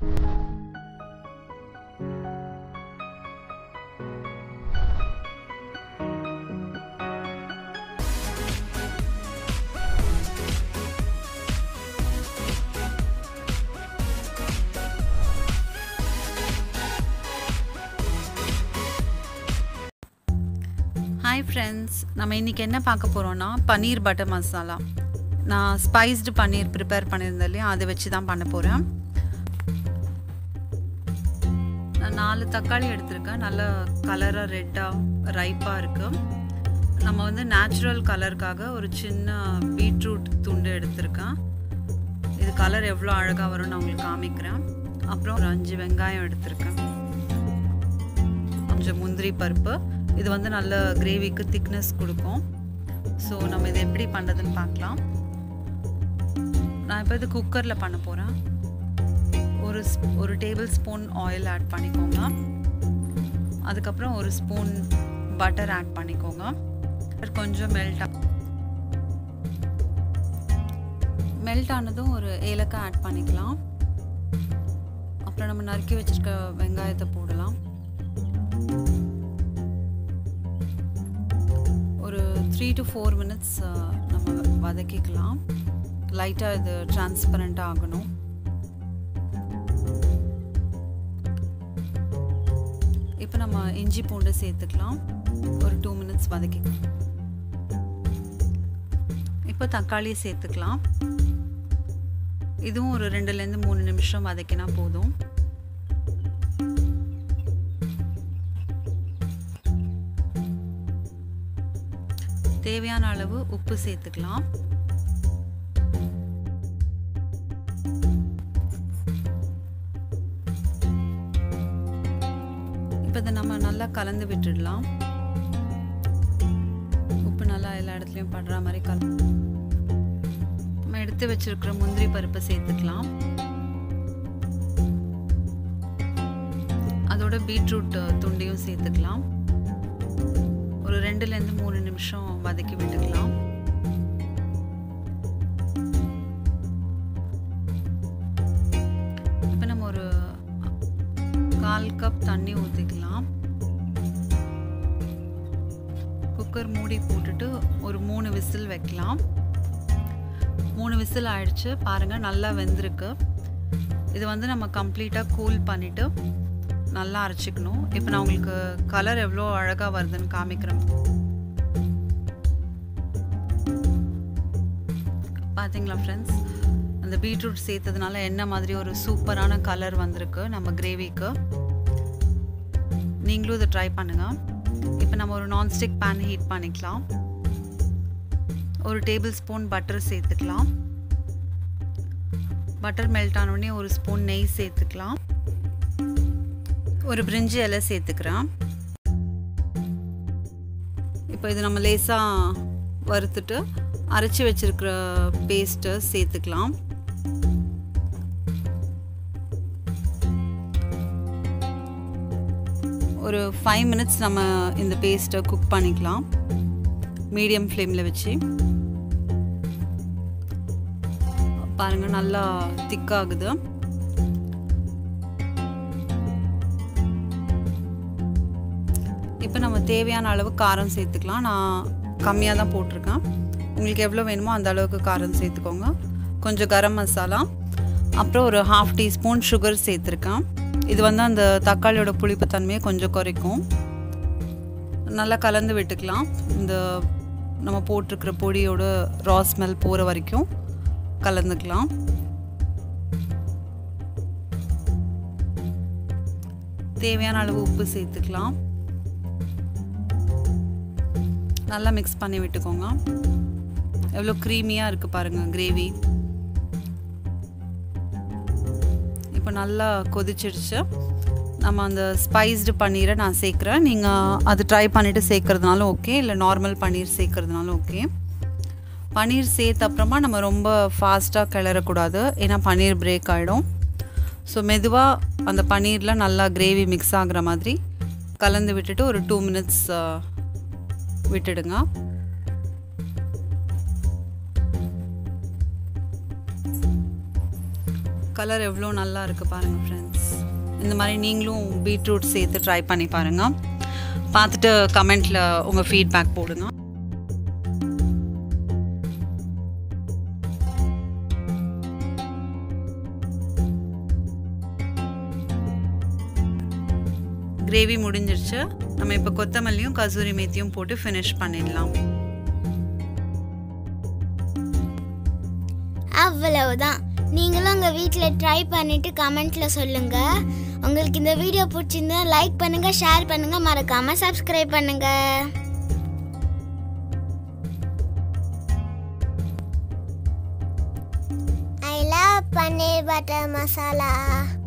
hi friends நம்ம இன்றைக்கி என்ன பார்க்க போகிறோன்னா பன்னீர் பட்டர் மசாலா நான் ஸ்பைஸ்டு பன்னீர் ப்ரிப்பேர் பண்ணியிருந்தேன் இல்லையா அதை வச்சு தான் பண்ண போகிறேன் நான் நாலு தக்காளி எடுத்திருக்கேன் நல்ல கலராக ரெட்டாக ரைப்பாக இருக்குது நம்ம வந்து நேச்சுரல் கலருக்காக ஒரு சின்ன பீட்ரூட் துண்டு எடுத்திருக்கேன் இது கலர் எவ்வளோ அழகாக வரும்னு நான் உங்களுக்கு காமிக்கிறேன் அப்புறம் ஒரு அஞ்சு வெங்காயம் எடுத்திருக்கேன் கொஞ்சம் முந்திரி பருப்பு இது வந்து நல்ல கிரேவிக்கு திக்னஸ் கொடுக்கும் ஸோ நம்ம இதை எப்படி பண்ணுறதுன்னு பார்க்கலாம் நான் இப்போ இது குக்கரில் பண்ண போகிறேன் ஒரு ஒரு டேபிள் ஸ்பூன் ஆயில் ஆட் பண்ணிக்கோங்க அதுக்கப்புறம் ஒரு ஸ்பூன் பட்டர் ஆட் பண்ணிக்கோங்க கொஞ்சம் மெல்ட் மெல்ட் ஆனதும் ஒரு ஏலக்காய் ஆட் பண்ணிக்கலாம் அப்புறம் நம்ம நறுக்கி வச்சுருக்க வெங்காயத்தை போடலாம் ஒரு த்ரீ டு ஃபோர் மினிட்ஸ் நம்ம வதக்கிக்கலாம் லைட்டாக இது டிரான்ஸ்பரண்ட்டாக ஆகணும் இப்போ நம்ம இஞ்சி பூண்டு சேர்த்துக்கலாம் ஒரு டூ மினிட்ஸ் வதக்கிக்கலாம் இப்போ தக்காளி சேர்த்துக்கலாம் இதுவும் ஒரு ரெண்டுலேருந்து மூணு நிமிஷம் வதக்கினா போதும் தேவையான அளவு உப்பு சேர்த்துக்கலாம் இப்போ இதை நம்ம நல்லா கலந்து விட்டுடலாம் உப்பு நல்லா எல்லா இடத்துலையும் படுற மாதிரி கல நம்ம எடுத்து வச்சிருக்கிற முந்திரி பருப்பை சேர்த்துக்கலாம் அதோட பீட்ரூட் துண்டையும் சேர்த்துக்கலாம் ஒரு ரெண்டுலேருந்து மூணு நிமிஷம் வதக்கி விட்டுக்கலாம் இப்போ நம்ம ஒரு கால் கப் தண்ணி ஊற்றிக்கலாம் குக்கர் மூடி போட்டுட்டு ஒரு மூணு விசில் வைக்கலாம் மூணு விசில் ஆயிடுச்சு பாருங்கள் நல்லா வெந்திருக்கு இது வந்து நம்ம கம்ப்ளீட்டாக கூல் பண்ணிவிட்டு நல்லா அரைச்சிக்கணும் இப்போ நான் உங்களுக்கு கலர் எவ்வளோ அழகாக வருதுன்னு காமிக்கிறேன் பார்த்தீங்களா ஃப்ரெண்ட்ஸ் அந்த பீட்ரூட் சேர்த்ததுனால என்ன மாதிரி ஒரு சூப்பரான கலர் வந்திருக்கு நம்ம கிரேவிக்கு நீங்களும் இதை ட்ரை பண்ணுங்கள் இப்போ நம்ம ஒரு நான்ஸ்டிக் பேன் ஹீட் பண்ணிக்கலாம் ஒரு டேபிள் ஸ்பூன் பட்டர் சேர்த்துக்கலாம் பட்டர் மெல்ட் ஆனோடனே ஒரு ஸ்பூன் நெய் சேர்த்துக்கலாம் ஒரு பிரிஞ்சி இலை சேர்த்துக்கிறேன் இப்போ இது நம்ம லேசாக வறுத்துட்டு அரைச்சி வச்சிருக்கிற பேஸ்ட்டை சேர்த்துக்கலாம் ஒரு ஃபைவ் மினிட்ஸ் நம்ம இந்த பேஸ்ட்டை குக் பண்ணிக்கலாம் மீடியம் ஃப்ளேமில் வச்சு பாருங்கள் நல்லா திக்காகுது இப்போ நம்ம தேவையான அளவு காரம் சேர்த்துக்கலாம் நான் கம்மியாக தான் போட்டிருக்கேன் உங்களுக்கு எவ்வளோ வேணுமோ அந்த அளவுக்கு காரம் சேர்த்துக்கோங்க கொஞ்சம் கரம் மசாலா அப்புறம் ஒரு ஹாஃப் டீஸ்பூன் சுகர் சேர்த்துருக்கேன் இது வந்து அந்த தக்காளியோட புளிப்பு தன்மையை கொஞ்சம் குறைக்கும் நல்லா கலந்து விட்டுக்கலாம் இந்த நம்ம போட்டிருக்கிற பொடியோட ரா ஸ்மெல் போகிற வரைக்கும் கலந்துக்கலாம் தேவையான அளவு உப்பு சேர்த்துக்கலாம் நல்லா மிக்ஸ் பண்ணி விட்டுக்கோங்க எவ்வளோ க்ரீமியாக இருக்குது பாருங்கள் கிரேவி இப்போ நல்லா கொதிச்சிடுச்சு நம்ம அந்த ஸ்பைஸ்டு பன்னீரை நான் சேர்க்குறேன் நீங்கள் அது ட்ரை பண்ணிவிட்டு சேர்க்குறதுனாலும் ஓகே இல்லை நார்மல் பன்னீர் சேர்க்குறதுனாலும் ஓகே பன்னீர் சேர்த்த அப்புறமா நம்ம ரொம்ப ஃபாஸ்ட்டாக கிளறக்கூடாது ஏன்னா பன்னீர் பிரேக் ஆகிடும் ஸோ மெதுவாக அந்த பன்னீரில் நல்லா கிரேவி மிக்ஸ் ஆகிற மாதிரி கலந்து விட்டுட்டு ஒரு டூ மினிட்ஸ் விட்டுடுங்க கலர் எவ்வளோ நல்லா இருக்குது பாருங்கள் ஃப்ரெண்ட்ஸ் இந்த மாதிரி நீங்களும் பீட்ரூட் சேர்த்து ட்ரை பண்ணி பாருங்கள் பார்த்துட்டு கமெண்ட்டில் உங்கள் ஃபீட்பேக் போடுங்க கிரேவி முடிஞ்சிருச்சு நம்ம இப்போ கொத்தமல்லியும் கசூரி மேத்தியும் போட்டு ஃபினிஷ் பண்ணிடலாம் அவ்வளவுதான் நீங்களும் உங்கள் வீட்டில் ட்ரை பண்ணிட்டு கமெண்ட்ல சொல்லுங்க உங்களுக்கு இந்த வீடியோ பிடிச்சிருந்தா லைக் பண்ணுங்க ஷேர் பண்ணுங்க மறக்காம சப்ஸ்கிரைப் பண்ணுங்க I love paneer butter masala